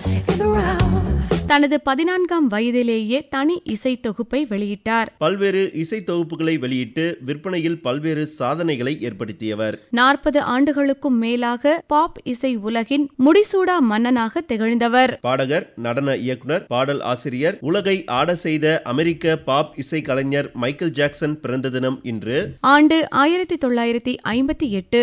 and around. தனது பதினான்காம் வயதிலேயே தனி இசை தொகுப்பை வெளியிட்டார் பல்வேறு இசை தொகுப்புகளை வெளியிட்டு விற்பனையில் பல்வேறு சாதனைகளை ஏற்படுத்தியவர் நாற்பது ஆண்டுகளுக்கும் மேலாக பாப் இசை உலகின் முடிசூடா மன்னனாக திகழ்ந்தவர் பாடகர் நடன இயக்குனர் பாடல் ஆசிரியர் உலகை ஆட செய்த அமெரிக்க பாப் இசை கலைஞர் மைக்கேல் ஜாக்சன் பிறந்த தினம் இன்று ஆண்டு ஆயிரத்தி தொள்ளாயிரத்தி ஐம்பத்தி எட்டு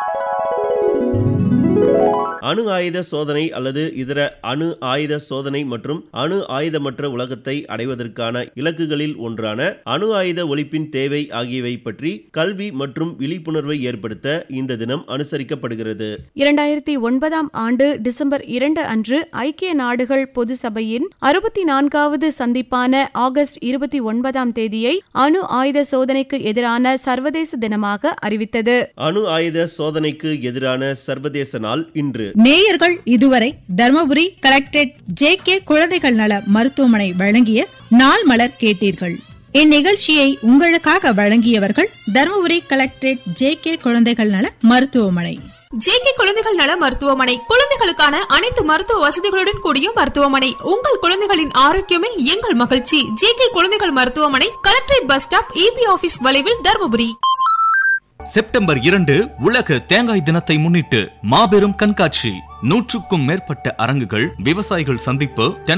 அணு ஆயுத சோதனை அல்லது இதர அணு ஆயுத சோதனை மற்றும் அணு ஆயுதமற்ற உலகத்தை அடைவதற்கான இலக்குகளில் ஒன்றான அணு ஆயுத ஒழிப்பின் தேவை ஆகியவை பற்றி கல்வி மற்றும் விழிப்புணர்வை ஏற்படுத்த இந்த தினம் அனுசரிக்கப்படுகிறது இரண்டாயிரத்தி ஒன்பதாம் ஆண்டு டிசம்பர் இரண்டு அன்று ஐக்கிய நாடுகள் பொது சபையின் அறுபத்தி நான்காவது சந்திப்பான ஆகஸ்ட் இருபத்தி ஒன்பதாம் தேதியை அணு ஆயுத சோதனைக்கு எதிரான சர்வதேச தினமாக அறிவித்தது அணு ஆயுத சோதனைக்கு எதிரான சர்வதேச நாள் இன்று நேயர்கள் இதுவரை தர்மபுரி கலெக்டரேட் ஜே கே குழந்தைகள் நல மருத்துவமனை வழங்கிய நாள் மலர் கேட்டீர்கள் இந்நிகழ்ச்சியை உங்களுக்காக வழங்கியவர்கள் தர்மபுரி கலெக்டரேட் ஜே கே குழந்தைகள் நல மருத்துவமனை ஜேகே குழந்தைகள் நல மருத்துவமனை குழந்தைகளுக்கான அனைத்து மருத்துவ வசதிகளுடன் கூடிய மருத்துவமனை உங்கள் குழந்தைகளின் ஆரோக்கியமே எங்கள் மகிழ்ச்சி ஜேகே குழந்தைகள் மருத்துவமனை collectorate bus stop EB office வளைவில் தருமபுரி செப்டம்பர் இரண்டு உலக தேங்காய் தினத்தை முன்னிட்டு மாபெரும் கண்காட்சி நூற்றுக்கும் மேற்பட்ட அரங்குகள் விவசாயிகள் சந்திப்பு தென்